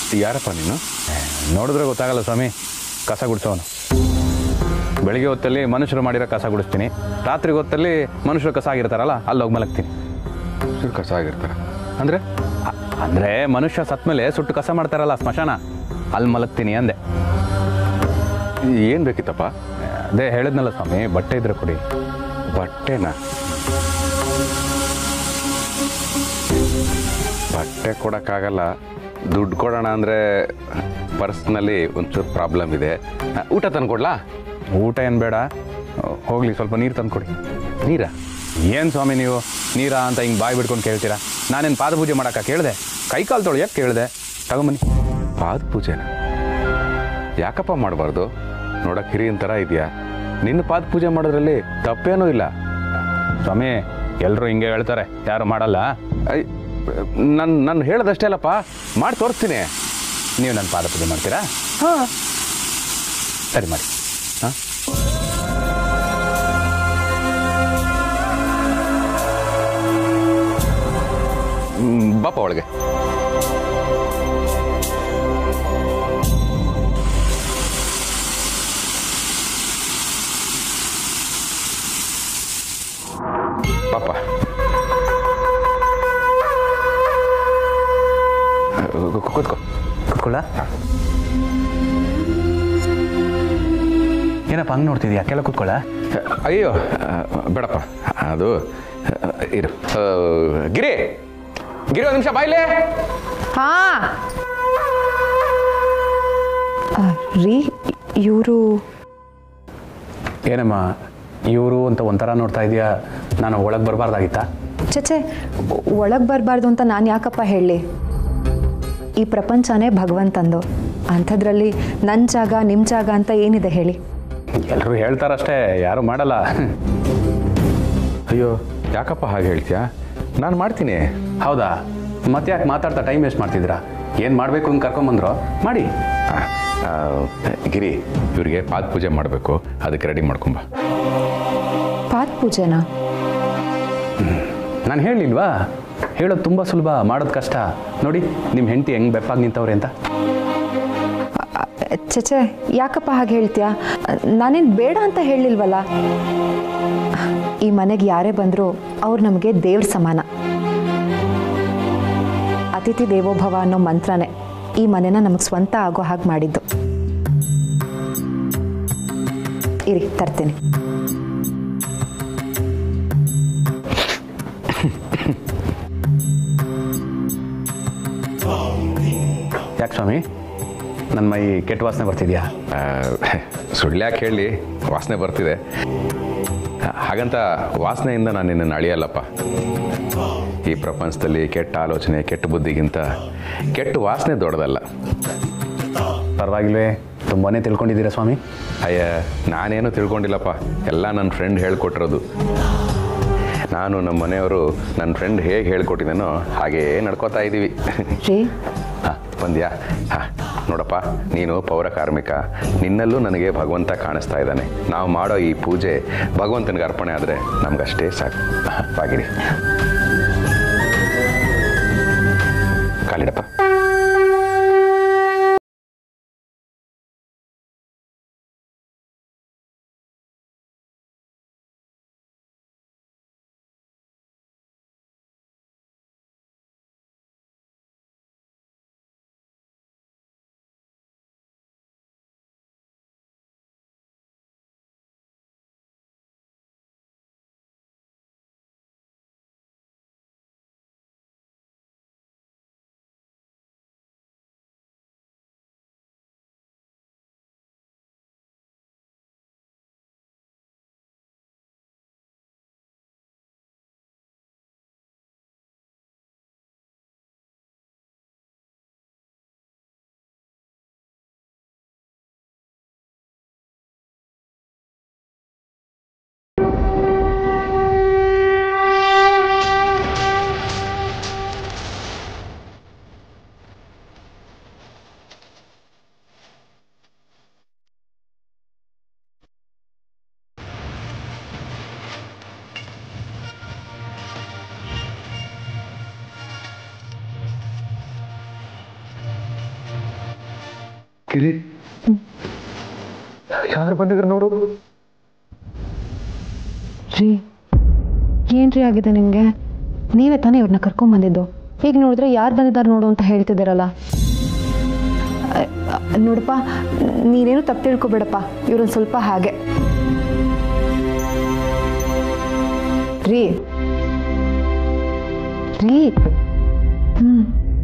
ಯಾರಪ್ಪ ನೀನು ನೋಡಿದ್ರೆ ಗೊತ್ತಾಗಲ್ಲ ಸ್ವಾಮಿ ಕಸ ಗುಡಿಸೋನು ಬೆಳಿಗ್ಗೆ ಹೊತ್ತಲ್ಲಿ ಮನುಷ್ಯರು ಮಾಡಿರೋ ಕಸ ಗುಡಿಸ್ತೀನಿ ರಾತ್ರಿ ಹೊತ್ತಲ್ಲಿ ಮನುಷ್ಯರು ಕಸ ಆಗಿರ್ತಾರಲ್ಲ ಅಲ್ಲಿ ಹೋಗಿ ಮಲಗ್ತೀನಿ ಸುರು ಕಸ ಆಗಿರ್ತಾರೆ ಅಂದರೆ ಅ- ಅಂದ್ರೆ ಮನುಷ್ಯ ಸತ್ಮೇಲೆ ಸುಟ್ಟು ಕಸ ಮಾಡ್ತಾರಲ್ಲ ಸ್ಮಶಾನ ಅಲ್ಲಿ ಮಲಗ್ತೀನಿ ಅಂದೆ ಏನು ಬೇಕಿತ್ತಪ್ಪ ಅದೇ ಹೇಳಿದ್ನಲ್ಲ ಸ್ವಾಮಿ ಬಟ್ಟೆ ಇದ್ರೆ ಕೊಡಿ ಬಟ್ಟೆನಾ ಬಟ್ಟೆ ಕೊಡೋಕ್ಕಾಗಲ್ಲ ದುಡ್ಡು ಕೊಡೋಣ ಅಂದರೆ ಪರ್ಸ್ನಲ್ಲಿ ಒಂಚೂರು ಪ್ರಾಬ್ಲಮ್ ಇದೆ ಆ, ಊಟ ತಂದು ಕೊಡ್ಲಾ ಊಟ ಏನು ಬೇಡ ಹೋಗ್ಲಿ ಸ್ವಲ್ಪ ನೀರು ತಂದು ಕೊಡಿ ನೀರಾ ಏನು ಸ್ವಾಮಿ ನೀವು ನೀರಾ ಅಂತ ಹಿಂಗೆ ಬಾಯಿ ಬಿಡ್ಕೊಂಡು ಕೇಳ್ತೀರಾ ನಾನೇನು ಪಾದ ಪೂಜೆ ಮಾಡೋಕ್ಕ ಕೇಳಿದೆ ಕೈ ಕಾಲು ತೊಳೆಯಕ್ಕೆ ಕೇಳಿದೆ ತಗೊಂಬನ್ನಿ ಪಾದ ಪೂಜೆನ ಯಾಕಪ್ಪ ಮಾಡಬಾರ್ದು ನೋಡಕ್ಕೆ ಹಿರಿಯನ್ ಥರ ಇದೆಯಾ ನಿನ್ನ ಪಾದ ಪೂಜೆ ಮಾಡೋದ್ರಲ್ಲಿ ತಪ್ಪೇನೂ ಇಲ್ಲ ಸ್ವಾಮಿ ಎಲ್ಲರೂ ಹಿಂಗೆ ಹೇಳ್ತಾರೆ ಯಾರು ಮಾಡಲ್ಲ ಐ ನನ್ನ ನಾನು ಹೇಳೋದಷ್ಟೇ ಅಲ್ಲಪ್ಪ ಮಾಡಿ ತೋರಿಸ್ತೀನಿ ನೀವು ನನ್ನ ಪಾದ ಪೂಜೆ ಮಾಡ್ತೀರಾ ಹಾಂ ಸರಿ ಮಾಡಿ ಹಾಂ ಬಾಪ ಒಳಗೆ ಪಾಪ ಕೂತ್ಕೋ ಕೂತ್ಕೊಳ್ಳ ಏನಪ್ಪ ಹಂಗೆ ನೋಡ್ತಿದ್ಯಾ ಕೆಳ ಕೂತ್ಕೊಳ್ಳ ಅಯ್ಯೋ ಬೇಡಪ್ಪ ಅದು ಇರು ಆ, ಗಿರಿ ಗಿರಿ ಒಂದು ನಿಮಿಷ ಬಾಯ್ಲೆ ಹಾ ರೀ ಇವರು ಏನಮ್ಮ ಇವರು ಅಂತ ಒಂಥರ ನೋಡ್ತಾ ಇದೆಯಾ ನಾನು ಒಳಗೆ ಬರಬಾರ್ದಾಗಿತ್ತಾ ಚಚೆ ಒಳಗೆ ಬರಬಾರ್ದು ಅಂತ ನಾನು ಯಾಕಪ್ಪ ಹೇಳಲಿ ಈ ಪ್ರಪಂಚನೇ ಭಗವಂತಂದು ಅಂಥದ್ರಲ್ಲಿ ನನ್ನ ಜಾಗ ನಿಮ್ಮ ಜಾಗ ಅಂತ ಏನಿದೆ ಹೇಳಿ ಎಲ್ಲರೂ ಹೇಳ್ತಾರಷ್ಟೇ ಯಾರು ಮಾಡಲ್ಲ ಅಯ್ಯೋ ಯಾಕಪ್ಪ ಹಾಗೆ ಹೇಳ್ತೀಯಾ ನಾನು ಮಾಡ್ತೀನಿ ಹೌದಾ ಮತ್ತೆ ಯಾಕೆ ಮಾತಾಡ್ತಾ ಟೈಮ್ ವೇಸ್ಟ್ ಮಾಡ್ತಿದ್ದೀರಾ ಏನು ಮಾಡಬೇಕು ಅಂತ ಕರ್ಕೊಂಬಂದ್ರು ಮಾಡಿ ಆ, ಆ, ಗಿರಿ ಇವ್ರಿಗೆ ಪಾದ ಪೂಜೆ ಮಾಡಬೇಕು ಅದಕ್ಕೆ ರೆಡಿ ಮಾಡ್ಕೊಂಬ ಪಾತ್ ಪೂಜೆನಾ ನಾನು ಹೇಳಿಲ್ವಾ ಹೇಳೋದು ತುಂಬ ಸುಲಭ ಮಾಡೋದು ಕಷ್ಟ ನೋಡಿ ನಿಮ್ಮ ಹೆಂಡತಿ ಹೆಂಗೆ ಬೆಪ್ಪಾಗಿ ನಿಂತವ್ರೆ ಅಂತ ಚಚೆ ಯಾಕಪ್ಪ ಹಾಗೆ ಹೇಳ್ತೀಯಾ ನಾನೇನು ಬೇಡ ಅಂತ ಹೇಳಿಲ್ವಲ್ಲ ಈ ಮನೆಗೆ ಯಾರೇ ಬಂದರೂ ಅವ್ರು ನಮಗೆ ದೇವ್ರ ಸಮಾನ ಅತಿಥಿ ದೇವೋಭವ ಅನ್ನೋ ಮಂತ್ರನೇ ಈ ಮನೆನ ನಮಗೆ ಸ್ವಂತ ಆಗೋ ಹಾಗೆ ಮಾಡಿದ್ದು ಇರಿ ತರ್ತೀನಿ ಯಾಕೆ ಸ್ವಾಮಿ ನನ್ನ ಮೈ ಕೆಟ್ಟ ವಾಸನೆ ಬರ್ತಿದ್ಯಾ ಸುಳ್ಳ್ಯಾಕೆ ಹೇಳಿ ವಾಸನೆ ಬರ್ತಿದೆ ಹಾಗಂತ ವಾಸನೆಯಿಂದ ನಾನು ನಿನ್ನನ್ನು ಅಳಿಯಲ್ಲಪ್ಪ ಈ ಪ್ರಪಂಚದಲ್ಲಿ ಕೆಟ್ಟ ಆಲೋಚನೆ ಕೆಟ್ಟ ಬುದ್ಧಿಗಿಂತ ಕೆಟ್ಟ ವಾಸನೆ ದೊಡ್ಡದಲ್ಲ ಪರವಾಗಿಲ್ವೇ ತುಂಬಾ ತಿಳ್ಕೊಂಡಿದ್ದೀರಾ ಸ್ವಾಮಿ ಅಯ್ಯ ನಾನೇನು ತಿಳ್ಕೊಂಡಿಲ್ಲಪ್ಪ ಎಲ್ಲ ನನ್ನ ಫ್ರೆಂಡ್ ಹೇಳ್ಕೊಟ್ಟಿರೋದು ನಾನು ನಮ್ಮ ಮನೆಯವರು ನನ್ನ ಫ್ರೆಂಡ್ ಹೇಗೆ ಹೇಳ್ಕೊಟ್ಟಿದ್ದೇನೋ ಹಾಗೇ ನಡ್ಕೋತಾ ಇದ್ದೀವಿ ರೀ ಹಾಂ ಬಂದ್ಯಾ ಹಾಂ ನೋಡಪ್ಪ ನೀನು ಪೌರ ಕಾರ್ಮಿಕ ನಿನ್ನಲ್ಲೂ ನನಗೆ ಭಗವಂತ ಕಾಣಿಸ್ತಾ ಇದ್ದಾನೆ ನಾವು ಮಾಡೋ ಈ ಪೂಜೆ ಭಗವಂತನಿಗೆ ಅರ್ಪಣೆ ಆದರೆ ನಮಗಷ್ಟೇ ಸಾಕು ಬಾಗಿರಿ ಕಾಲಿಡಪ್ಪ ಕಿರಿ ಯಾರು ಬಂದಿದ್ರು ನೋಡು ರೀ ಏನ್ರಿ ಆಗಿದೆ ನಿಮಗೆ ನೀವೇ ತಾನೇ ಇವ್ರನ್ನ ಕರ್ಕೊಂಬಂದಿದ್ದು ಈಗ ನೋಡಿದ್ರೆ ಯಾರು ಬಂದಿದ್ದಾರೆ ನೋಡು ಅಂತ ಹೇಳ್ತಿದ್ದೀರಲ್ಲ ಅ- ಅ- ನೋಡಪ್ಪ ನೀನೇನು ತಪ್ಪು ತಿಳ್ಕೊಬೇಡಪ್ಪ ಇವ್ರೊಂದು ಸ್ವಲ್ಪ ಹಾಗೆ ರೀ ರೀ ಹ್ಞೂ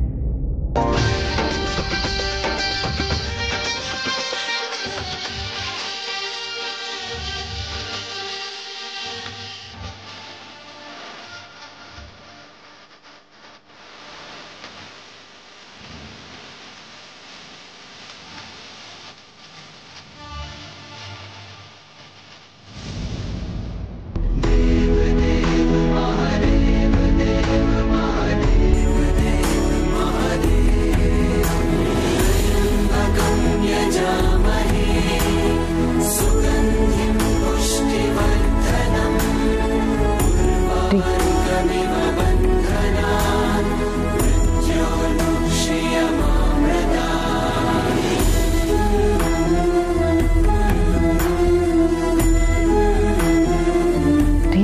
ರೀ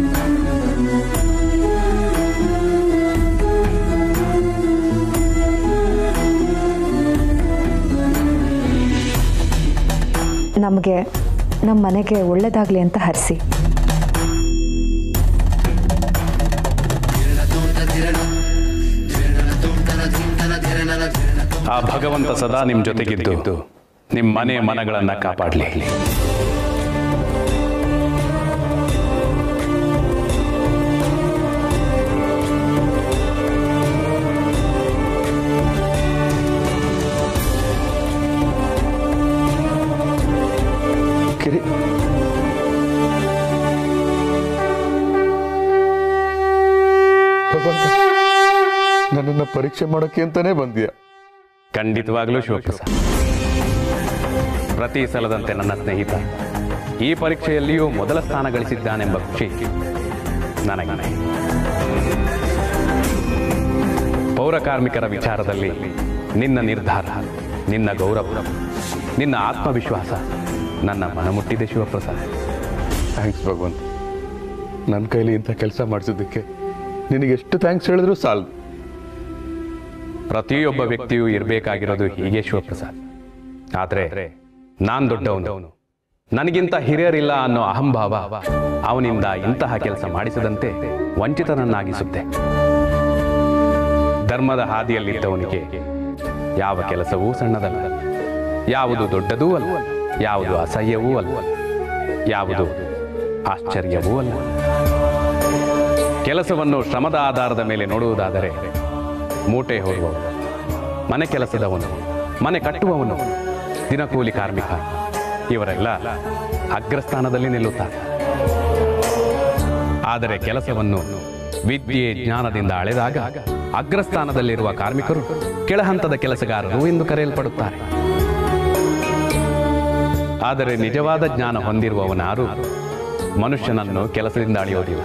ನಮಗೆ ನಮ್ಮ ಮನೆಗೆ ಒಳ್ಳೇದಾಗಲಿ ಅಂತ ಹರಿಸಿ ಆ ಭಗವಂತ ಸದಾ ನಿಮ್ಮ ಜೊತೆಗಿದ್ದು ನಿಮ್ಮ ಮನೆ ಮನಗಳನ್ನ ಕಾಪಾಡಲಿ ಕಿರಿ ಭಗವಂತ ನನ್ನನ್ನು ಪರೀಕ್ಷೆ ಮಾಡೋಕ್ಕೆ ಅಂತಾನೆ ಬಂದಿಯ ಖಂಡಿತವಾಗ್ಲೂ ಶಿವಪ್ರಸಾದ್ ಪ್ರತಿ ಸಲದಂತೆ ನನ್ನ ಸ್ನೇಹಿತ ಈ ಪರೀಕ್ಷೆಯಲ್ಲಿಯೂ ಮೊದಲ ಸ್ಥಾನ ಗಳಿಸಿದ್ದಾನೆಂಬ ಖುಷಿ ನನಗೆ ಪೌರ ಕಾರ್ಮಿಕರ ವಿಚಾರದಲ್ಲಿ ನಿನ್ನ ನಿರ್ಧಾರ ನಿನ್ನ ಗೌರವ ನಿನ್ನ ಆತ್ಮವಿಶ್ವಾಸ ನನ್ನ ಮನಮುಟ್ಟಿದೆ ಶಿವಪ್ರಸಾದ್ ಥ್ಯಾಂಕ್ಸ್ ಭಗವಂತ ನನ್ನ ಕೈಲಿ ಇಂಥ ಕೆಲಸ ಮಾಡಿಸಿದ್ದಕ್ಕೆ ನಿನಗೆ ಎಷ್ಟು ಥ್ಯಾಂಕ್ಸ್ ಹೇಳಿದ್ರು ಸಾಲದು ಪ್ರತಿಯೊಬ್ಬ ವ್ಯಕ್ತಿಯೂ ಇರಬೇಕಾಗಿರೋದು ಹೀಗೆ ಶಿವಪ್ರಸಾದ್ ಆದ್ರೆ ನಾನ್ ದೊಡ್ಡವನು ನನಗಿಂತ ಹಿರಿಯರಿಲ್ಲ ಅನ್ನೋ ಅಹಂಭಾವ ಅವನಿಂದ ಇಂತಹ ಕೆಲಸ ಮಾಡಿಸದಂತೆ ವಂಚಿತನನ್ನಾಗಿಸುತ್ತೆ ಧರ್ಮದ ಹಾದಿಯಲ್ಲಿದ್ದವನಿಗೆ ಯಾವ ಕೆಲಸವೂ ಸಣ್ಣದಲ್ಲ ಯಾವುದು ದೊಡ್ಡದೂ ಅಲ್ಲ ಯಾವುದು ಅಸಹ್ಯವೂ ಅಲ್ಲ ಯಾವುದು ಆಶ್ಚರ್ಯವೂ ಅಲ್ಲ ಕೆಲಸವನ್ನು ಶ್ರಮದ ಆಧಾರದ ಮೇಲೆ ನೋಡುವುದಾದರೆ ಮೂಟೆ ಹೊರುವವನು ಮನೆ ಕೆಲಸದವನು ಮನೆ ಕಟ್ಟುವವನು ದಿನಕೂಲಿ ಕಾರ್ಮಿಕ ಇವರೆಲ್ಲ ಅಗ್ರಸ್ಥಾನದಲ್ಲಿ ನಿಲ್ಲುತ್ತಾರೆ ಆದರೆ ಕೆಲಸವನ್ನು ವಿದ್ಯೆ ಜ್ಞಾನದಿಂದ ಅಳೆದಾಗ ಅಗ್ರಸ್ಥಾನದಲ್ಲಿರುವ ಕಾರ್ಮಿಕರು ಕೆಳಹಂತದ ಕೆಲಸಗಾರರು ಎಂದು ಕರೆಯಲ್ಪಡುತ್ತಾರೆ ಆದರೆ ನಿಜವಾದ ಜ್ಞಾನ ಹೊಂದಿರುವವನಾರು ಮನುಷ್ಯನನ್ನು ಕೆಲಸದಿಂದ ಅಳೆಯೋದಿಲ್ಲ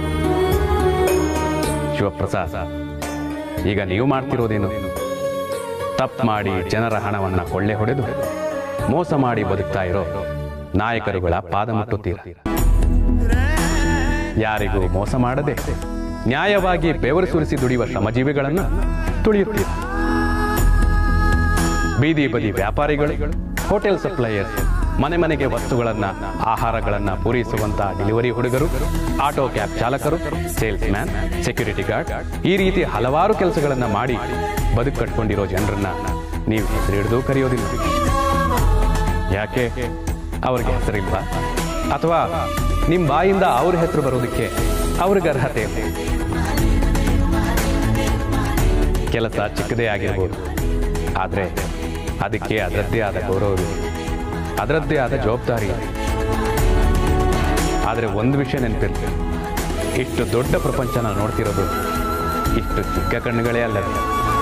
ಶಿವಪ್ರಸಾದ್ ಈಗ ನೀವು ಮಾಡ್ತಿರೋದೇನು ತಪ್ಪು ಮಾಡಿ ಜನರ ಹಣವನ್ನ ಕೊಳ್ಳೆ ಹೊಡೆದು ಮೋಸ ಮಾಡಿ ಬದುಕ್ತಾ ಇರೋ ನಾಯಕರುಗಳ ಪಾದ ಮುಟ್ಟುತ್ತೀರ ಯಾರಿಗೂ ಮೋಸ ಮಾಡದೆ ನ್ಯಾಯವಾಗಿ ಬೆವರು ಸುರಿಸಿ ದುಡಿಯುವ ಶ್ರಮಜೀವಿಗಳನ್ನ ತುಳಿಯುತ್ತೀರ ಬೀದಿ ಬದಿ ವ್ಯಾಪಾರಿಗಳು ಹೋಟೆಲ್ ಸಪ್ಲೈಯರ್ಸ್ ಮನೆ ಮನೆಗೆ ವಸ್ತುಗಳನ್ನ ಆಹಾರಗಳನ್ನ ಪೂರೈಸುವಂತ ಡೆಲಿವರಿ ಹುಡುಗರು ಆಟೋ ಕ್ಯಾಬ್ ಚಾಲಕರು ಸೇಲ್ಸ್ ಮ್ಯಾನ್ ಸೆಕ್ಯೂರಿಟಿ ಗಾರ್ಡ್ ಈ ರೀತಿ ಹಲವಾರು ಕೆಲಸಗಳನ್ನ ಮಾಡಿ ಬದುಕು ಕಟ್ಕೊಂಡಿರೋ ಜನರನ್ನ ನೀವು ಹೆಸರಿಡಿದು ಕರೆಯೋದಿಲ್ಲ ಯಾಕೆ ಅವ್ರಿಗೆ ಹೆಸರಿಲ್ವಾ ಅಥವಾ ನಿಮ್ಮ ಬಾಯಿಂದ ಅವ್ರ ಹೆಸರು ಬರೋದಕ್ಕೆ ಅವ್ರಿಗೆ ಅರ್ಹತೆ ಇಲ್ಲ ಕೆಲಸ ಚಿಕ್ಕದೇ ಆಗಿರ್ಬೋದು ಆದರೆ ಅದಕ್ಕೆ ಅದರದ್ದೇ ಆದ ಗೌರವವಿದೆ ಅದರದ್ದೇ ಆದ ಜವಾಬ್ದಾರಿ ಇದೆ ಆದರೆ ಒಂದು ವಿಷಯ ನೆನಪಿರಲಿ ಇಷ್ಟು ದೊಡ್ಡ ಪ್ರಪಂಚನ ನೋಡ್ತಿರೋದು ಇಷ್ಟು ಚಿಕ್ಕ ಕಣ್ಣುಗಳೇ ಅಲ್ಲದೆ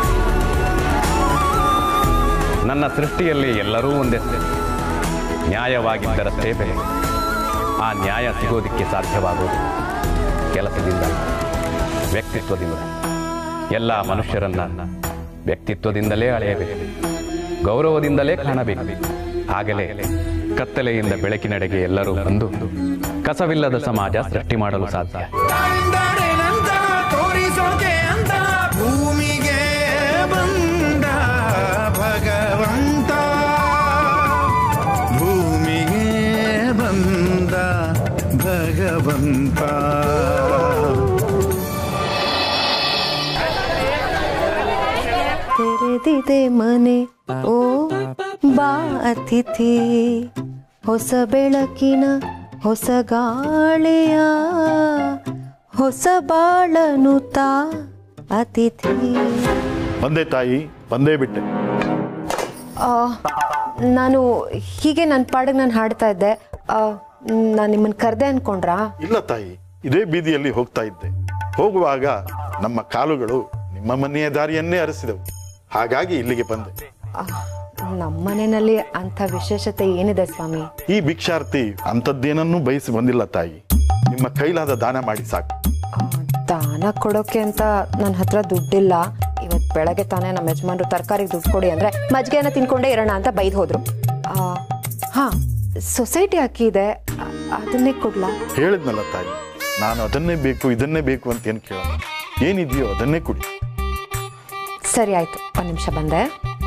ನನ್ನ ಸೃಷ್ಟಿಯಲ್ಲಿ ಎಲ್ಲರೂ ಒಂದೇ ನ್ಯಾಯವಾಗಿದ್ದರಷ್ಟೇ ಬೆಲೆ ಆ ನ್ಯಾಯ ಸಿಗೋದಕ್ಕೆ ಸಾಧ್ಯವಾಗುವುದು ಕೆಲಸದಿಂದ ವ್ಯಕ್ತಿತ್ವದಿಂದ ಎಲ್ಲ ಮನುಷ್ಯರನ್ನ ವ್ಯಕ್ತಿತ್ವದಿಂದಲೇ ಅಳೆಯಬೇಕು ಗೌರವದಿಂದಲೇ ಕಾಣಬೇಕು ಆಗಲೇ ಕತ್ತಲೆಯಿಂದ ಬೆಳಕಿನೆಡೆಗೆ ಎಲ್ಲರೂ ಬಂದು ಕಸವಿಲ್ಲದ ಸಮಾಜ ಸೃಷ್ಟಿ ಮಾಡಲು ಸಾಧ್ಯ ತಾಯಿಂದಾಡೇನಂತ ತೋರಿಸೋಕೆ ಅಂತ ಭೂಮಿಗೆ ಬಂದ ಭಗವಂತ ಭೂಮಿಗೆ ಬಂದ ಭಗವಂತ ತೆರೆದಿದೆ ಮನೆ ಓ ಬಾ ಅತಿಥಿ ಹೊಸ ಬೆಳಕಿನ ಹೊಸ ಗಾಳಿಯ ಹೊಸ ಬಾಳನು ತಾ ಅತಿಥಿ ಬಂದೆ ತಾಯಿ ಬಂದೇ ಬಿಟ್ಟೆ ಆ, ನಾನು ಹೀಗೆ ನನ್ನ ಪಾಡಿಗೆ ನಾನು ಹಾಡ್ತಾ ಇದ್ದೆ ನಾನು ನಿಮ್ಮನ್ನು ಕರೆದೆ ಅನ್ಕೊಂಡ್ರಾ ಇಲ್ಲ ತಾಯಿ ಇದೇ ಬೀದಿಯಲ್ಲಿ ಹೋಗ್ತಾ ಇದ್ದೆ ಹೋಗುವಾಗ ನಮ್ಮ ಕಾಲುಗಳು ನಿಮ್ಮ ಮನೆಯ ದಾರಿಯನ್ನೇ ಅರಸಿದವು ಹಾಗಾಗಿ ಇಲ್ಲಿಗೆ ಬಂದೆ ಆ, ನಮ್ಮ ಮನೆಯಲ್ಲಿ ಅಂಥ ವಿಶೇಷತೆ ಏನಿದೆ ಸ್ವಾಮಿ ಈ ಭಿಕ್ಷಾರ್ಥಿ ಅಂಥದ್ದೇನನ್ನೂ ಬಯಸಿ ಬಂದಿಲ್ಲ ತಾಯಿ ನಿಮ್ಮ ಕೈಲಾದ ದಾನ ಮಾಡಿ ಸಾಕು ಆ, ದಾನ ಕೊಡೋಕೆ ಅಂತ ನನ್ನ ಹತ್ರ ದುಡ್ಡಿಲ್ಲ ಇವತ್ತು ಬೆಳಗ್ಗೆ ತಾನೇ ನಮ್ಮ ಯಜಮಾನ್ರು ತರಕಾರಿಗೆ ದುಡ್ಡು ಕೊಡಿ ಅಂದ್ರೆ ಮಜ್ಗೆನ ತಿನ್ಕೊಂಡೇ ಇರೋಣ ಅಂತ ಬೈದು ಹೋದ್ರು ಆ, ಹಾ ಸೊಸೈಟಿ ಅಕ್ಕಿ ಇದೆ ಅ- ಅದನ್ನೇ ಕೊಡ್ಲಾ ಹೇಳಿದ್ನಲ್ಲ ತಾಯಿ ನಾನು ಅದನ್ನೇ ಬೇಕು ಇದನ್ನೇ ಬೇಕು ಅಂತ ಏನು ಕೇಳೋಣ ಏನಿದೆಯೋ ಅದನ್ನೇ ಕುಡಿ ಸರಿ ಆಯ್ತು ಒಂದು ನಿಮಿಷ ಬಂದೆ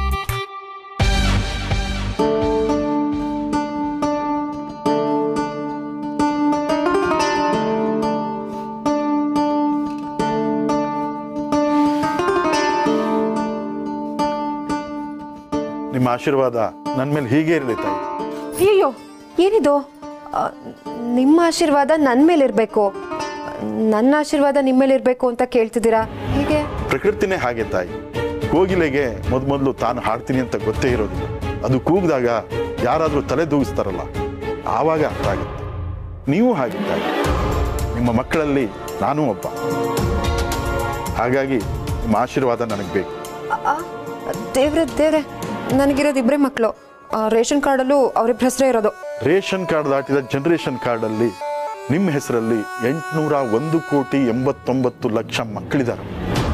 ನಿಮ್ಮ ಆಶೀರ್ವಾದ ನನ್ನ ಮೇಲೆ ಹೀಗೆ ಇರಲಿ ತಾಯಿ ಅಯ್ಯೋ ಏನಿದು ಆ, ನಿಮ್ಮ ಆಶೀರ್ವಾದ ನನ್ನ ಮೇಲೆ ಇರಬೇಕು ನನ್ನ ಆಶೀರ್ವಾದ ನಿಮ್ಮ ಮೇಲೆ ಇರಬೇಕು ಅಂತ ಕೇಳ್ತಿದ್ದೀರಾ ಹೀಗೆ ಪ್ರಕೃತಿನೇ ಹಾಗೆ ತಾಯಿ ಕೋಗಿಲೆಗೆ ಮೊದಲು ತಾನು ಹಾಡ್ತೀನಿ ಅಂತ ಗೊತ್ತೇ ಇರೋದಿಲ್ಲ ಅದು ಕೂಗಿದಾಗ ಯಾರಾದರೂ ತಲೆ ದೂಗಿಸ್ತಾರಲ್ಲ ಆವಾಗ ಅರ್ಥ ಆಗುತ್ತೆ ನೀವು ಹಾಗೆ ತಾಯಿ ನಿಮ್ಮ ಮಕ್ಕಳಲ್ಲಿ ನಾನೂ ಒಬ್ಬ ಹಾಗಾಗಿ ನಿಮ್ಮ ಆಶೀರ್ವಾದ ನನಗೆ ಬೇಕು ಆ, ದೇವ್ರೆ ದೇವ್ರೆ ನನಗಿರೋದು ಇಬ್ಬರೇ ಮಕ್ಕಳು ರೇಷನ್ ಕಾರ್ಡಲ್ಲೂ ಅವ್ರಿಬ್ರ ಹೆಸರೇ ಇರೋದು ರೇಷನ್ ಕಾರ್ಡ್ ದಾಟಿದ ಜನರೇಷನ್ ಕಾರ್ಡಲ್ಲಿ ನಿಮ್ಮ ಹೆಸರಲ್ಲಿ ಎಂಟುನೂರ ಒಂದು ಕೋಟಿ ಎಂಬತ್ತೊಂಬತ್ತು ಲಕ್ಷ ಮಕ್ಕಳಿದ್ದಾರೆ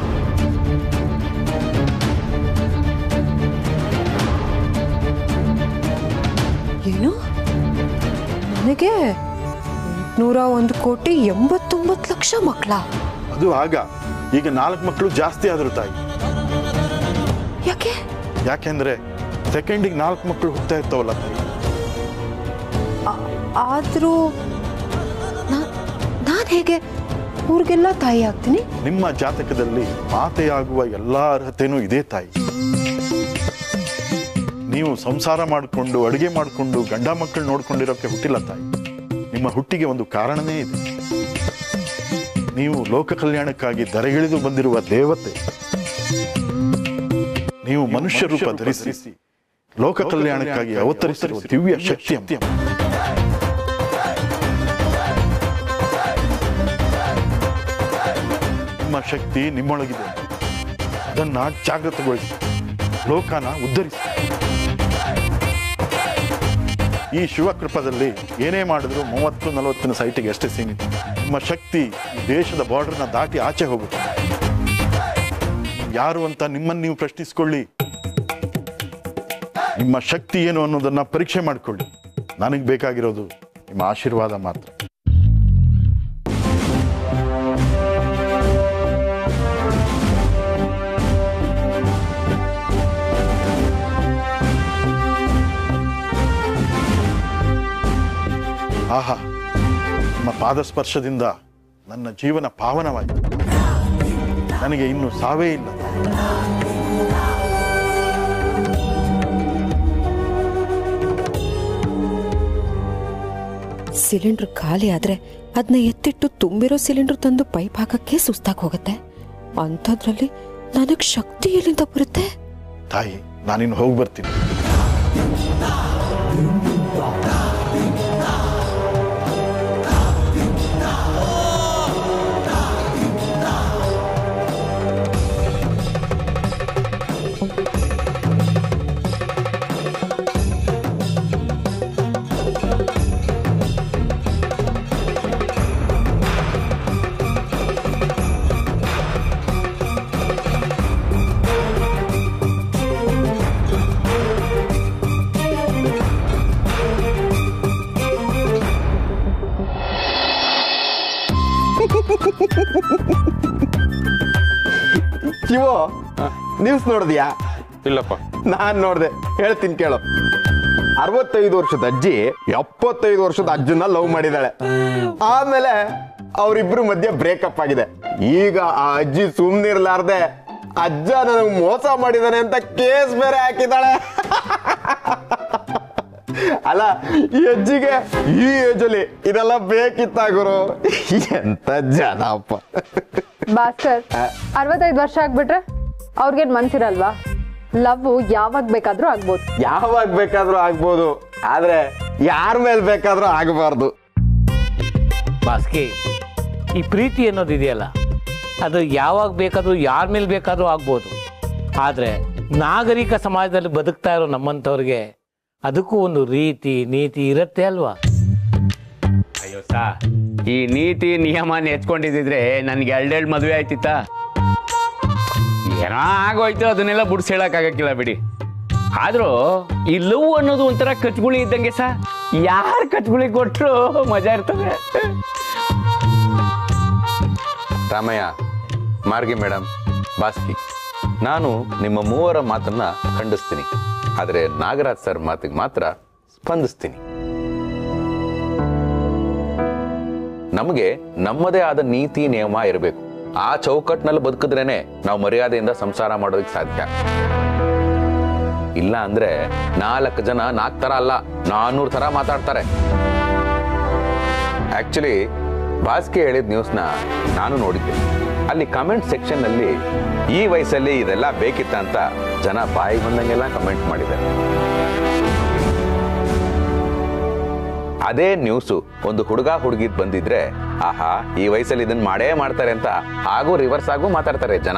ಏನು ನನಗೆ ನೂರ ಒಂದು ಕೋಟಿ ಎಂಬತ್ತೊಂಬತ್ತು ಲಕ್ಷ ಮಕ್ಕಳ ಅದು ಆಗ ಈಗ ನಾಲ್ಕು ಮಕ್ಕಳು ಜಾಸ್ತಿ ಆದರು ತಾಯಿ ಯಾಕೆ ಯಾಕೆಂದ್ರೆ ಸೆಕೆಂಡಿಗೆ ನಾಲ್ಕು ಮಕ್ಕಳು ಹುಟ್ತಾ ಇರ್ತಾವಲ್ಲ ತಾಯಿ ಆದರೂ ನಾನು ಹೇಗೆ ಊರಿಗೆಲ್ಲ ತಾಯಿ ಆಗ್ತೀನಿ ನಿಮ್ಮ ಜಾತಕದಲ್ಲಿ ಮಾತೆಯಾಗುವ ಎಲ್ಲಾ ಅರ್ಹತೆನೂ ಇದೆ ತಾಯಿ ನೀವು ಸಂಸಾರ ಮಾಡಿಕೊಂಡು ಅಡುಗೆ ಮಾಡಿಕೊಂಡು ಗಂಡ ಮಕ್ಕಳು ನೋಡ್ಕೊಂಡಿರೋಕೆ ಹುಟ್ಟಿಲ್ಲ ತಾಯಿ ನಿಮ್ಮ ಹುಟ್ಟಿಗೆ ಒಂದು ಕಾರಣನೇ ಇದೆ ನೀವು ಲೋಕ ಕಲ್ಯಾಣಕ್ಕಾಗಿ ದರೆಗಿಳಿದು ಬಂದಿರುವ ದೇವತೆ ನೀವು ಮನುಷ್ಯ ರೂಪ ಧರಿಸಿ ಲೋಕ ಕಲ್ಯಾಣಕ್ಕಾಗಿ ಅವತರಿಸಿರುವ ದಿವ್ಯ ಶಕ್ತಿ ನಿಮ್ಮ ಶಕ್ತಿ ನಿಮ್ಮೊಳಗಿದೆ ಅದನ್ನ ಜಾಗೃತಗೊಳಿಸಿ ಲೋಕನ ಉದ್ಧರಿಸಿ ಈ ಶಿವಕೃಪದಲ್ಲಿ ಏನೇ ಮಾಡಿದ್ರು ಮೂವತ್ತು ನಲವತ್ತಿನ ಸೈಟಿಗೆ ಅಷ್ಟೇ ಸೀಮಿತ ನಿಮ್ಮ ಶಕ್ತಿ ಈ ದೇಶದ ಬಾರ್ಡರ್ನ ದಾಟಿ ಆಚೆ ಹೋಗುತ್ತೆ ಯಾರು ಅಂತ ನಿಮ್ಮನ್ನು ನೀವು ಪ್ರಶ್ನಿಸ್ಕೊಳ್ಳಿ ನಿಮ್ಮ ಶಕ್ತಿ ಏನು ಅನ್ನೋದನ್ನ ಪರೀಕ್ಷೆ ಮಾಡಿಕೊಳ್ಳಿ ನನಗೆ ಬೇಕಾಗಿರೋದು ನಿಮ್ಮ ಆಶೀರ್ವಾದ ಮಾತ್ರ ಆಹಾ ನಿಮ್ಮ ಪಾದಸ್ಪರ್ಶದಿಂದ ನನ್ನ ಜೀವನ ಪಾವನವಾಯಿತು ನನಗೆ ಇನ್ನು ಸಾವೇ ಇಲ್ಲ ಸಿಲಿಂಡರ್ ಖಾಲಿ ಆದ್ರೆ ಅದನ್ನ ಎತ್ತಿಟ್ಟು ತುಂಬಿರೋ ಸಿಲಿಂಡರ್ ತಂದು ಪೈಪ್ ಹಾಕಕ್ಕೆ ಸುಸ್ತಾಗಿ ಹೋಗುತ್ತೆ ಅಂಥದ್ರಲ್ಲಿ ನನಗೆ ಶಕ್ತಿ ಎಲ್ಲಿಂದ ಬರುತ್ತೆ ತಾಯಿ ನಾನಿನ್ನು ಹೋಗಿ ಬರ್ತೀನಿ ಶಿವು ನ್ಯೂಸ್ ನೋಡಿದ್ಯಾ ಇಲ್ಲಪ್ಪ ನಾನ್ ನೋಡ್ದೆ ಹೇಳ್ತೀನಿ ಕೇಳು ಅರವತ್ತೈದು ವರ್ಷದ ಅಜ್ಜಿ ಎಪ್ಪತ್ತೈದು ವರ್ಷದ ಅಜ್ಜನ ಲವ್ ಮಾಡಿದಾಳೆ ಆಮೇಲೆ ಅವರಿಬ್ರು ಮಧ್ಯೆ ಬ್ರೇಕಪ್ ಆಗಿದೆ ಈಗ ಆ ಅಜ್ಜಿ ಸುಮ್ನಿರ್ಲಾರ್ದೆ ಅಜ್ಜ ನನಗೆ ಮೋಸ ಮಾಡಿದಾನೆ ಅಂತ ಕೇಸ್ ಬೇರೆ ಹಾಕಿದಾಳೆ ಅಲ್ಲ ಈ ಅಜ್ಜಿಗೆ ಈ ಏಜಲ್ಲಿ ಇದೆಲ್ಲ ಬೇಕಿತ್ತ ಗುರು ಎಂತ ಜನ ಅಪ್ಪ ಭಾಸ್ಕರ್ ಅರವತ್ತೈದು ವರ್ಷ ಆಗ್ಬಿಟ್ರೆ ಅವ್ರಿಗೇನ್ ಮನ್ಸಿರಲ್ವಾ ಲವ್ ಯಾವಾಗ ಬೇಕಾದ್ರೂ ಆಗ್ಬೋದು ಯಾವಾಗ ಬೇಕಾದ್ರೂ ಆಗ್ಬೋದು ಆದ್ರೆ ಯಾರ ಮೇಲೆ ಬೇಕಾದ್ರೂ ಆಗಬಾರ್ದು ಬಾಸ್ಕಿ ಈ ಪ್ರೀತಿ ಅನ್ನೋದು ಇದೆಯಲ್ಲ ಅದು ಯಾವಾಗ ಬೇಕಾದ್ರೂ ಯಾರ ಮೇಲೆ ಬೇಕಾದ್ರೂ ಆಗ್ಬೋದು ಆದರೆ ನಾಗರಿಕ ಸಮಾಜದಲ್ಲಿ ಬದುಕ್ತಾ ಇರೋ ನಮ್ಮಂಥವ್ರಿಗೆ ಅದಕ್ಕೂ ಒಂದು ರೀತಿ ನೀತಿ ಇರುತ್ತೆ ಅಲ್ವಾ ಅಯ್ಯೋ ಸಾ ಈ ನೀತಿ ನಿಯಮ ನೆಚ್ಕೊಂಡಿದ್ರೆ ನನ್ಗೆ ಎರಡೆರಡು ಮದುವೆ ಆಯ್ತಿತ್ತ ಏನೋ ಆಗೋಯ್ತು ಅದನ್ನೆಲ್ಲ ಬಿಡ್ಸಿ ಹೇಳಕ್ಕಾಗಕ್ಕಿಲ್ಲ ಬಿಡಿ ಆದ್ರೂ ಈ ಲವ್ ಅನ್ನೋದು ಒಂಥರ ಕಚ್ಗುಳಿ ಇದ್ದಂಗೆ ಸಾ ಯಾರು ಕಚ್ಗುಳಿ ಕೊಟ್ರು ಮಜಾ ಇರ್ತದೆ ರಾಮಯ್ಯ ಮಾರ್ಗಿ ಮೇಡಮ್ ಬಾಸ್ಕಿ ನಾನು ನಿಮ್ಮ ಮೂವರ ಮಾತನ್ನ ಖಂಡಿಸ್ತೀನಿ ಆದರೆ ನಾಗರಾಜ್ ಸರ್ ಮಾತಿಗೆ ಮಾತ್ರ ಸ್ಪಂದಿಸ್ತೀನಿ ನಮಗೆ ನಮ್ಮದೇ ಆದ ನೀತಿ ನಿಯಮ ಇರಬೇಕು ಆ ಚೌಕಟ್ಟಿನಲ್ಲಿ ಬದುಕಿದ್ರೇನೆ ನಾವು ಮರ್ಯಾದೆಯಿಂದ ಸಂಸಾರ ಮಾಡೋದಕ್ಕೆ ಸಾಧ್ಯ ಇಲ್ಲ ಅಂದ್ರೆ ನಾಲ್ಕು ಜನ ನಾಲ್ಕು ತರ ಅಲ್ಲ ನಾನ್ನೂರು ತರ ಮಾತಾಡ್ತಾರೆ ಆಕ್ಚುಲಿ ಬಾಸ್ಕೆ ಹೇಳಿದ ನ್ಯೂಸ್ನ ನಾನು ನೋಡಿದ್ದೆ ಅಲ್ಲಿ ಕಮೆಂಟ್ ಸೆಕ್ಷನ್ ನಲ್ಲಿ ಈ ವಯಸ್ಸಲ್ಲಿ ಇದೆಲ್ಲ ಬೇಕಿತ್ತ ಅಂತ ಜನ ಬಾಯಿಗೆ ಬಂದಂಗೆಲ್ಲ ಕಮೆಂಟ್ ಮಾಡಿದ್ದಾರೆ ಅದೇ ನ್ಯೂಸು ಒಂದು ಹುಡುಗ ಹುಡುಗಿದ್ ಬಂದಿದ್ರೆ ಆಹಾ ಈ ವಯಸ್ಸಲ್ಲಿ ಇದನ್ನ ಮಾಡೇ ಮಾಡ್ತಾರೆ ಅಂತ ಹಾಗೂ ರಿವರ್ಸ್ ಆಗು ಮಾತಾಡ್ತಾರೆ ಜನ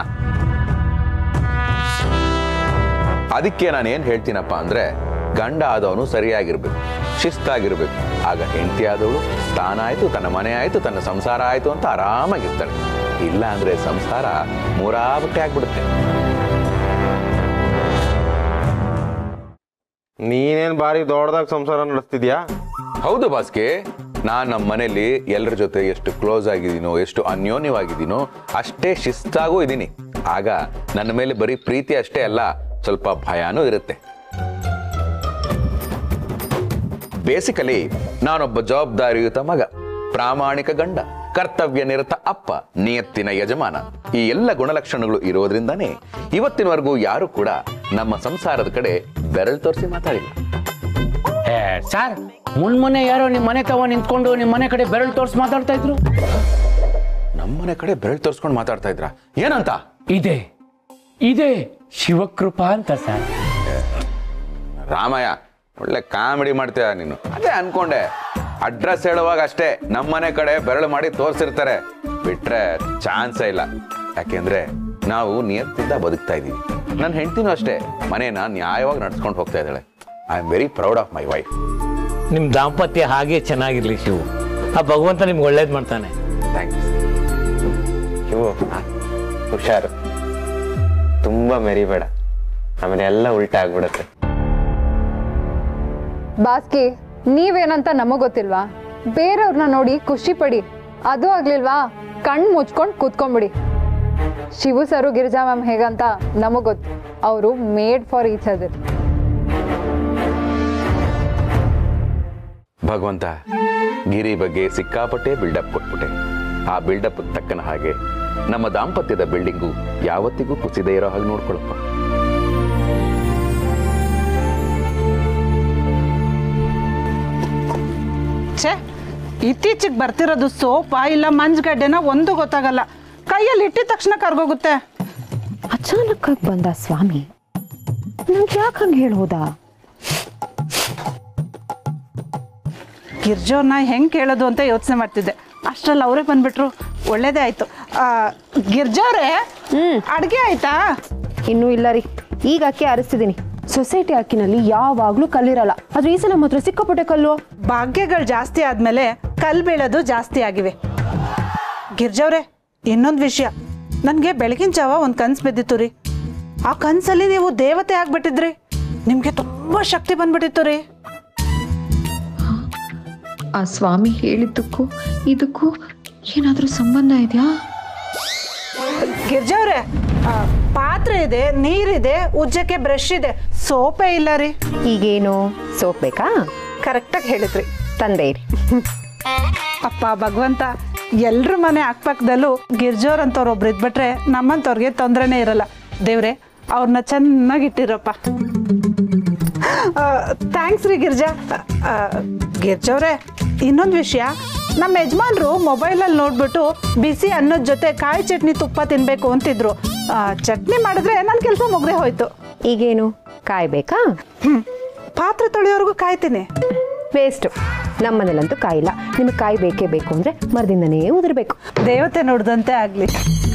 ಅದಕ್ಕೆ ನಾನು ಏನ್ ಹೇಳ್ತೀನಪ್ಪ ಅಂದ್ರೆ ಗಂಡ ಆದವನು ಸರಿಯಾಗಿರ್ಬೇಕು ಶಿಸ್ತಾಗಿರ್ಬೇಕು ಆಗ ಹೆಂಡತಿ ಆದವಳು ತಾನಾಯ್ತು ತನ್ನ ಮನೆ ಆಯ್ತು ತನ್ನ ಸಂಸಾರ ಆಯ್ತು ಅಂತ ಆರಾಮಾಗಿರ್ತಾಳೆ ಇಲ್ಲ ಅಂದ್ರೆ ಸಂಸಾರ ಮೂರಾಬಟ್ಟೆ ಆಗ್ಬಿಡುತ್ತೆ ನೀನೇನ್ ಬಾರಿ ದೊಡ್ಡದಾಗ ಸಂಸಾರ ನಡೆಸ್ತಿದ್ಯಾ ಹೌದು ಬಾಸ್ಕೆ ನಾನ್ ನಮ್ಮ ಮನೇಲಿ ಎಲ್ಲರ ಜೊತೆ ಎಷ್ಟು ಕ್ಲೋಸ್ ಆಗಿದ್ದೀನೋ ಎಷ್ಟು ಅನ್ಯೋನ್ಯವಾಗಿದ್ದೀನೋ ಅಷ್ಟೇ ಶಿಸ್ತಾಗೂ ಇದ್ದೀನಿ ಆಗ ನನ್ನ ಮೇಲೆ ಬರೀ ಪ್ರೀತಿ ಅಷ್ಟೇ ಅಲ್ಲ ಸ್ವಲ್ಪ ಭಯಾನೂ ಇರುತ್ತೆ ಬೇಸಿಕಲಿ ನಾನೊಬ್ಬ ಜವಾಬ್ದಾರಿಯುತ ಮಗ ಪ್ರಾಮಾಣಿಕ ಗಂಡ ಕರ್ತವ್ಯ ನಿರತ ಅಪ್ಪ ನಿಯತ್ತಿನ ಯಜಮಾನ ಈ ಎಲ್ಲ ಗುಣಲಕ್ಷಣಗಳು ಇರೋದ್ರಿಂದಾನೇ ಇವತ್ತಿನವರೆಗೂ ಯಾರು ಕೂಡ ನಮ್ಮ ಸಂಸಾರದ ಕಡೆ ಬೆರಳು ತೋರಿಸಿ ಮಾತಾಡಿಲ್ಲ ಏ ಸರ್ ಮುನ್ಮೊನ್ನೆ ಯಾರೋ ನಿಮ್ಮ ಮನೆ ತವ ನಿಂತ್ಕೊಂಡು ನಿಮ್ಮ ಮನೆ ಕಡೆ ಬೆರಳು ತೋರಿಸಿ ಮಾತಾಡ್ತಾ ಇದ್ರು ನಮ್ಮನೆ ಕಡೆ ಬೆರಳು ತೋರಿಸ್ಕೊಂಡು ಮಾತಾಡ್ತಾ ಇದ್ರ ಏನಂತ ಇದೆ ಇದೆ ಶಿವಕೃಪಾ ಅಂತ ಸರ್ ರಾಮಯ್ಯ ಒಳ್ಳೆ ಕಾಮಿಡಿ ಮಾಡ್ತೀಯ ನೀನು ಅದೇ ಅನ್ಕೊಂಡೆ ಅಡ್ರೆಸ್ ಹೇಳುವಾಗ ಅಷ್ಟೇ ನಮ್ಮನೆ ಕಡೆ ಬೆರಳು ಮಾಡಿ ತೋರಿಸಿರ್ತಾರೆ ಬಿಟ್ರೆ ಚಾನ್ಸೇ ಇಲ್ಲ ಯಾಕೆಂದ್ರೆ ನಾವು ನಿಯತ್ತಿಂದ ಬದುಕ್ತಾ ಇದೀವಿ ನನ್ನ ಹೆಂಡತಿನೂ ಅಷ್ಟೇ ಮನೇನ ನ್ಯಾಯವಾಗಿ ನಡ್ಸ್ಕೊಂಡು ಹೋಗ್ತಾ ಇದ್ದಾಳೆ I am very proud of my wife ನಿಮ್ಮ ದಾಂಪತ್ಯ ಹಾಗೆ ಚೆನ್ನಾಗಿರ್ಲಿ ಶಿವು ಆ ಭಗವಂತ ನಿಮ್ಗೆ ಒಳ್ಳೇದು ಮಾಡ್ತಾನೆ ಥ್ಯಾಂಕ್ಸ್ ಇವು ಹುಷಾರು ತುಂಬಾ ಮೆರಿಬೇಡ ಆಮೇಲೆ ಎಲ್ಲ ಉಲ್ಟಾ ಆಗ್ಬಿಡುತ್ತೆ ಬಾಸ್ಕಿ ನೀವೇನಂತ ನಮಗ್ ಗೊತ್ತಿಲ್ವಾ ಬೇರೆಯವ್ರನ್ನ ನೋಡಿ ಖುಷಿ ಪಡಿ ಅದು ಆಗ್ಲಿಲ್ವಾ ಕಣ್ ಮುಚ್ಕೊಂಡ್ ಕೂತ್ಕೊಂಡ್ಬಿಡಿ ಶಿವು ಸರು ಗಿರಿಜಾ ಮ್ಯಾಮ್ ಹೇಗಂತ ನಮಗ್ ಗೊತ್ತು ಅವರು ಮೇಡ್ ಫಾರ್ ಈಚ್ ಅದರ್ ಭಗವಂತ ಗಿರಿ ಬಗ್ಗೆ ಸಿಕ್ಕಾಪಟ್ಟೆ ಬಿಲ್ಡಪ್ ಕೊಟ್ಬಿಟ್ಟೆ ಆ ಬಿಲ್ಡಪ್ ತಕ್ಕನ ಹಾಗೆ ನಮ್ಮ ದಾಂಪತ್ಯದ ಬಿಲ್ಡಿಂಗು ಯಾವತ್ತಿಗೂ ಕುಸಿದೇ ಇರೋ ಹಾಗೆ ನೋಡ್ಕೊಳಪ್ಪ ಛೇ ಇತ್ತೀಚೆಗೆ ಬರ್ತಿರೋದು ಸೋಪ ಇಲ್ಲ ಮಂಜ್ಗಡ್ಡೆನ ಒಂದು ಗೊತ್ತಾಗಲ್ಲ ಕೈಯಲ್ಲಿ ಇಟ್ಟಿದ ತಕ್ಷಣ ಕರ್ಗೋಗುತ್ತೆ ಅಚಾನಕ್ಕಾಗಿ ಬಂದ ಸ್ವಾಮಿ ನಂಗೆ ಯಾಕೆ ಹಂಗೆ ಹೇಳ್ಬೋದಾ ಗಿರ್ಜೋರ್ನ ಹೆಂಗೆ ಕೇಳೋದು ಅಂತ ಯೋಚನೆ ಮಾಡ್ತಿದ್ದೆ ಅಷ್ಟ್ರಲ್ಲಿ ಅವರೇ ಬಂದ್ಬಿಟ್ರು ಒಳ್ಳೇದೇ ಆಯ್ತು ಆ, ಗಿರ್ಜೋರೇ ಅಡ್ಗೆ ಆಯ್ತಾ ಇನ್ನೂ ಇಲ್ಲ ರೀ ಈಗ ಅಕ್ಕಿ ಅರಿಸ್ತಿದ್ದೀನಿ ಸೊಸೈಟಿ ಅಕ್ಕಿನಲ್ಲಿ ಯಾವಾಗ್ಲೂ ಕಲ್ಲಿರಲ್ಲ ಆದ್ರೆ ಈ ಸಲ ಮಾತ್ರ ಸಿಕ್ಕಾಪಟ್ಟೆ ಕಲ್ಲು ಭಾಗ್ಯಗಳು ಜಾಸ್ತಿ ಆದ್ಮೇಲೆ ಕಲ್ ಬೀಳೋದು ಜಾಸ್ತಿ ಆಗಿವೆ ಗಿರ್ಜವ್ರೆ ಇನ್ನೊಂದು ವಿಷಯ ನನಗೆ ಬೆಳಗಿನ ಜಾವ ಒಂದು ಕನ್ಸು ಬಿದ್ದಿತ್ತು ರೀ ಆ ಕನ್ಸಲ್ಲಿ ನೀವು ದೇವತೆ ಆಗ್ಬಿಟ್ಟಿದ್ರಿ ನಿಮಗೆ ತುಂಬ ಶಕ್ತಿ ಬಂದ್ಬಿಟ್ಟಿತ್ತು ರೀ ಆ ಸ್ವಾಮಿ ಹೇಳಿದ್ದಕ್ಕೂ ಇದಕ್ಕೂ ಏನಾದರೂ ಸಂಬಂಧ ಇದೆಯಾ ಗಿರ್ಜವ್ರೆ ಆ, ಪಾತ್ರೆ ಇದೆ ನೀರಿದೆ ಉಜ್ಜಕ್ಕೆ ಬ್ರಷ್ ಇದೆ ಸೋಪೇ ಇಲ್ಲ ರೀ ಈಗೇನು ಸೋಪ್ ಬೇಕಾ ಕರೆಕ್ಟಾಗಿ ಹೇಳಿದ್ರಿ ತಂದೆ ಇರಿ ಅಪ್ಪ ಭಗವಂತ ಎಲ್ರ ಮನೆ ಅಕ್ಕಪಕ್ಕದಲ್ಲೂ ಗಿರ್ಜೋರಂಥವ್ರು ಒಬ್ರು ಇದ್ಬಿಟ್ರೆ ನಮ್ಮಂಥವ್ರಿಗೆ ತೊಂದರೆನೇ ಇರಲ್ಲ ದೇವ್ರೆ ಅವ್ರನ್ನ ಚೆನ್ನಾಗಿಟ್ಟಿರಪ್ಪ ಥ್ಯಾಂಕ್ಸ್ ರೀ ಗಿರ್ಜಾ ಆ, ಗಿರ್ಜವ್ರೆ ಇನ್ನೊಂದು ವಿಷಯ ನಮ್ಮ ಯಜಮಾನ್ರು ಮೊಬೈಲಲ್ಲಿ ನೋಡ್ಬಿಟ್ಟು ಬಿಸಿ ಅನ್ನದ ಜೊತೆ ಕಾಯಿ ಚಟ್ನಿ ತುಪ್ಪ ತಿನ್ಬೇಕು ಅಂತಿದ್ರು ಆ, ಚಟ್ನಿ ಮಾಡಿದ್ರೆ ನನ್ನ ಕೆಲಸ ಮುಗ್ದೇ ಹೋಯ್ತು ಈಗೇನು ಕಾಯ್ಬೇಕಾ ಹ್ಮ್. ಪಾತ್ರೆ ತೊಳೆಯೋರ್ಗು ಕಾಯ್ತೀನಿ ವೇಸ್ಟು ನಮ್ಮನೇಲಂತೂ ಕಾಯಿಲ್ಲ ನಿಮಗೆ ಕಾಯಿ ಬೇಕೇ ಬೇಕು ಅಂದರೆ ಮರದಿಂದನೇ ಉದುರಬೇಕು ದೇವತೆ ನೋಡ್ದಂತೆ ಆಗಲಿ